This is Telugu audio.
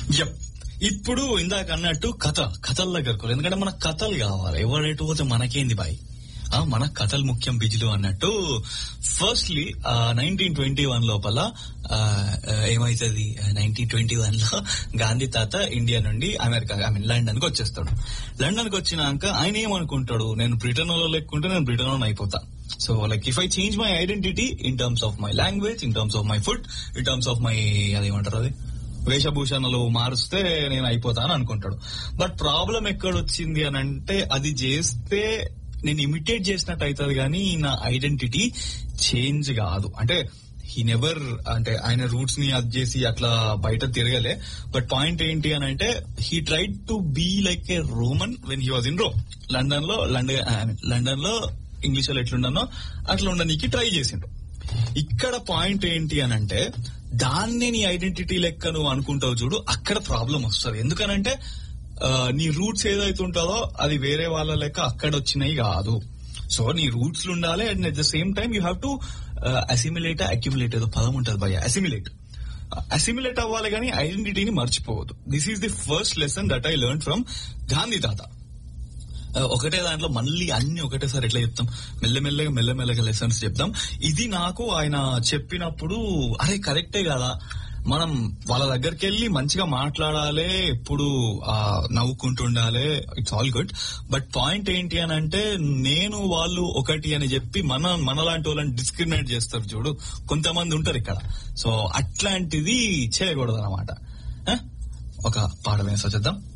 యప్ ఇప్పుడు ఇందాక అన్నట్టు కథ కథల దగ్గరకు ఎందుకంటే మనకు కథలు కావాలి ఎవరైతే పోతే మనకేంది బాయ్ ఆ మన కథలు ముఖ్యం బిజులు అన్నట్టు ఫస్ట్లీ నైన్టీన్ ట్వంటీ వన్ లోపల ఆ, ఆ, ఏమైతుంది నైన్టీన్ ట్వంటీ వన్ లో గాంధీ తాత ఇండియా నుండి అమెరికా ఐ మీన్ లండన్ కి వచ్చేస్తాడు లండన్ కి వచ్చినాక ఆయన ఏమనుకుంటాడు నేను బ్రిటన్ లో లెక్కుంటే నేను బ్రిటన్ లో అయిపోతా so like if I change my identity in terms of my language in terms of my food in terms of my అదేమంటారు అది వేషభూషణలు మారుస్తే నేను అయిపోతాను అనుకుంటాడు బట్ ప్రాబ్లం ఎక్కడొచ్చింది అని అంటే అది చేస్తే నేను ఇమిటేట్ చేసినట్టు అవుతుంది కానీ నా ఐడెంటిటీ చేంజ్ కాదు అంటే హీ నెవర్ అంటే ఆయన రూట్స్ ని అది చేసి అట్లా బయట తిరగలే బట్ పాయింట్ ఏంటి అని అంటే he tried to be like a Roman when he was in రో లండన్ లో లండన్ లండన్ లో ఇంగ్లీష్ లో ఎట్లుండనో అట్లా ఉండనీకి ట్రై చేసిండ్రు ఇక్కడ పాయింట్ ఏంటి అని అంటే దాన్నే నీ ఐడెంటిటీ లెక్క నువ్వు అనుకుంటావు చూడు అక్కడ ప్రాబ్లం వస్తుంది ఎందుకనంటే ఆ, నీ రూట్స్ ఏదైతే ఉంటుందో అది వేరే వాళ్ళ లెక్క అక్కడ వచ్చినాయి కాదు సో నీ రూట్స్ ఉండాలి and at the same time you have to assimilate accumulate ఏదో పదం ఉంటుంది భయ అసిమిలేట్ అసిమిలేట్ అవ్వాలి కానీ ఐడెంటిటీని మర్చిపోవద్దు this is the first lesson that I learn from Gandhi తాత ఆ, ఒకటే దాంట్లో మళ్ళీ అన్ని ఒకటేసారి ఎట్లా చెప్తాం మెల్లమెల్లగా మెల్లమెల్లగా లెసన్స్ చెప్తాం ఇది నాకు ఆయన చెప్పినప్పుడు అరే కరెక్టే కదా మనం వాళ్ళ దగ్గరికి వెళ్ళి మంచిగా మాట్లాడాలి ఎప్పుడు ఆ, నవ్వుకుంటుండాలి it's all good but point ఏంటి అని అంటే నేను వాళ్ళు ఒకటి అని చెప్పి మన మనలాంటి వాళ్ళని డిస్క్రిమినేట్ చేస్తారు చూడు కొంతమంది ఉంటారు ఇక్కడ సో అట్లాంటిది చేయకూడదు అనమాట ఒక పాట వేసా చేద్దాం